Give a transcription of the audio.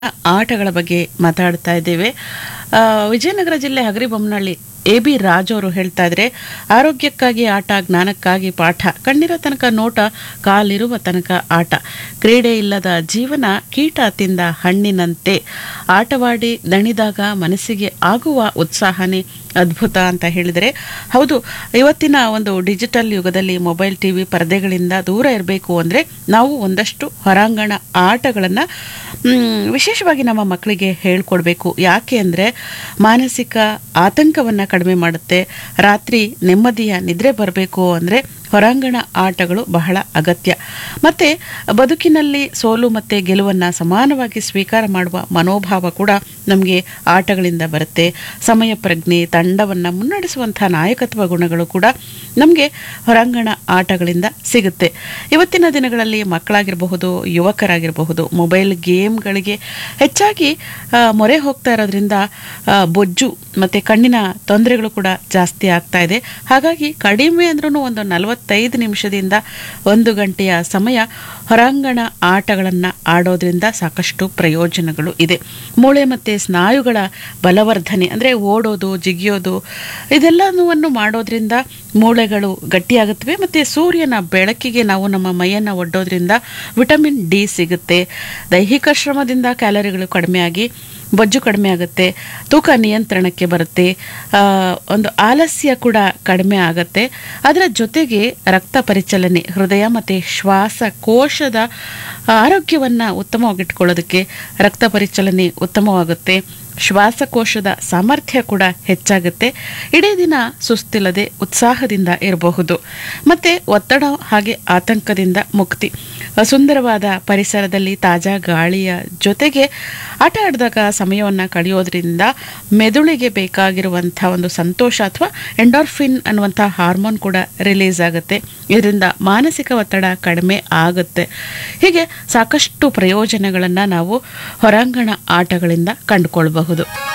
ಆಟಗಳ ಬಗ್ಗೆ ಮಾತಾಡ್ತಾ ಇದ್ದೇವೆ ಆ, ವಿಜಯನಗರ ಜಿಲ್ಲೆ ಹಗರಿಬೊಮ್ಮನಹಳ್ಳಿ ಎ ಬಿ ರಾಜು ಅವರು ಹೇಳ್ತಾ ಇದ್ರೆ ಆರೋಗ್ಯಕ್ಕಾಗಿ ಆಟ ಜ್ಞಾನಕ್ಕಾಗಿ ಪಾಠ ಕಣ್ಣಿರೋ ತನಕ ನೋಟ ಕಾಲಿರುವ ತನಕ ಆಟ ಕ್ರೀಡೆ ಇಲ್ಲದ ಜೀವನ ಕೀಟ ತಿಂದ ಹಣ್ಣಿನಂತೆ ಆಟವಾಡಿ ದಣಿದಾಗ ಮನಸ್ಸಿಗೆ ಆಗುವ ಉತ್ಸಾಹನೇ ಅದ್ಭುತ ಅಂತ ಹೇಳಿದರೆ ಹೌದು ಇವತ್ತಿನ ಒಂದು ಡಿಜಿಟಲ್ ಯುಗದಲ್ಲಿ ಮೊಬೈಲ್ ಟಿವಿ ಪರದೆಗಳಿಂದ ದೂರ ಇರಬೇಕು ಅಂದರೆ ನಾವು ಒಂದಷ್ಟು ಹೊರಾಂಗಣ ಆಟಗಳನ್ನು ವಿಶೇಷವಾಗಿ ನಮ್ಮ ಮಕ್ಕಳಿಗೆ ಹೇಳ್ಕೊಡ್ಬೇಕು ಯಾಕೆ ಅಂದರೆ ಮಾನಸಿಕ ಆತಂಕವನ್ನು ಕಡಿಮೆ ಮಾಡುತ್ತೆ ರಾತ್ರಿ ನೆಮ್ಮದಿಯ ನಿದ್ರೆ ಬರಬೇಕು ಅಂದರೆ ಹೊರಾಂಗಣ ಆಟಗಳು ಬಹಳ ಅಗತ್ಯ ಮತ್ತು ಬದುಕಿನಲ್ಲಿ ಸೋಲು ಮತ್ತು ಗೆಲುವನ್ನು ಸಮಾನವಾಗಿ ಸ್ವೀಕಾರ ಮಾಡುವ ಮನೋಭಾವ ಕೂಡ ನಮಗೆ ಆಟಗಳಿಂದ ಬರುತ್ತೆ ಸಮಯ ಪ್ರಜ್ಞೆ ತಂಡವನ್ನು ಮುನ್ನಡೆಸುವಂಥ ನಾಯಕತ್ವ ಗುಣಗಳು ಕೂಡ ನಮಗೆ ಹೊರಾಂಗಣ ಆಟಗಳಿಂದ ಸಿಗುತ್ತೆ ಇವತ್ತಿನ ದಿನಗಳಲ್ಲಿ ಮಕ್ಕಳಾಗಿರಬಹುದು ಯುವಕರಾಗಿರಬಹುದು ಮೊಬೈಲ್ ಗೇಮ್ಗಳಿಗೆ ಹೆಚ್ಚಾಗಿ ಆ, ಮೊರೆ ಹೋಗ್ತಾ ಇರೋದ್ರಿಂದ ಆ, ಬೊಜ್ಜು ಮತ್ತು ಕಣ್ಣಿನ ತೊಂದರೆಗಳು ಕೂಡ ಜಾಸ್ತಿ ಆಗ್ತಾ ಇದೆ ಹಾಗಾಗಿ ಕಡಿಮೆ ಅಂದ್ರೂ ಒಂದು ನಲವತ್ತೈದು ನಿಮಿಷದಿಂದ ಒಂದು ಗಂಟೆಯ ಸಮಯ ಹೊರಾಂಗಣ ಆಟಗಳನ್ನು ಆಡೋದ್ರಿಂದ ಸಾಕಷ್ಟು ಪ್ರಯೋಜನಗಳು ಇದೆ ಮೂಳೆ ಮತ್ತು ಸ್ನಾಯುಗಳ ಬಲವರ್ಧನೆ ಅಂದರೆ ಓಡೋದು ಜಿಗಿಯೋದು ಇದೆಲ್ಲವನ್ನು ಮಾಡೋದ್ರಿಂದ ಮೂಳೆಗಳು ಗಟ್ಟಿಯಾಗುತ್ತವೆ ಮತ್ತು ಸೂರ್ಯನ ಬೆಳಕಿಗೆ ನಾವು ನಮ್ಮ ಮೈಯನ್ನು ಒಡ್ಡೋದ್ರಿಂದ ವಿಟಮಿನ್ ಡಿ ಸಿಗುತ್ತೆ ದೈಹಿಕ ಶ್ರಮದಿಂದ ಕ್ಯಾಲರಿಗಳು ಕಡಿಮೆಯಾಗಿ ಬೊಜ್ಜು ಕಡಿಮೆ ಆಗುತ್ತೆ ತೂಕ ನಿಯಂತ್ರಣಕ್ಕೆ ಬರುತ್ತೆ ಆ, ಒಂದು ಆಲಸ್ಯ ಕೂಡ ಕಡಿಮೆ ಆಗುತ್ತೆ ಅದರ ಜೊತೆಗೆ ರಕ್ತ ಪರಿಚಲನೆ ಹೃದಯ ಮತ್ತು ಶ್ವಾಸಕೋಶದ ಆರೋಗ್ಯವನ್ನು ಉತ್ತಮವಾಗಿಟ್ಕೊಳ್ಳೋದಕ್ಕೆ ರಕ್ತ ಪರಿಚಲನೆ ಉತ್ತಮವಾಗುತ್ತೆ ಶ್ವಾಸಕೋಶದ ಸಾಮರ್ಥ್ಯ ಕೂಡ ಹೆಚ್ಚಾಗುತ್ತೆ ಇಡೀ ದಿನ ಸುಸ್ತಿಲ್ಲದೆ ಉತ್ಸಾಹದಿಂದ ಇರಬಹುದು ಮತ್ತು ಒತ್ತಡ ಹಾಗೆ ಆತಂಕದಿಂದ ಮುಕ್ತಿ ಸುಂದರವಾದ ಪರಿಸರದಲ್ಲಿ ತಾಜಾ ಗಾಳಿಯ ಜೊತೆಗೆ ಆಟ ಆಡಿದಾಗ ಸಮಯವನ್ನು ಕಳೆಯೋದ್ರಿಂದ ಮೆದುಳಿಗೆ ಬೇಕಾಗಿರುವಂಥ ಒಂದು ಸಂತೋಷ ಅಥವಾ ಎಂಡಾರ್ಫಿನ್ ಅನ್ನುವಂಥ ಹಾರ್ಮೋನ್ ಕೂಡ ರಿಲೀಸ್ ಆಗುತ್ತೆ ಇದರಿಂದ ಮಾನಸಿಕ ಒತ್ತಡ ಕಡಿಮೆ ಆಗುತ್ತೆ ಹೀಗೆ ಸಾಕಷ್ಟು ಪ್ರಯೋಜನಗಳನ್ನು ನಾವು ಹೊರಾಂಗಣ ಆಟಗಳಿಂದ ಕಂಡುಕೊಳ್ಬಹುದು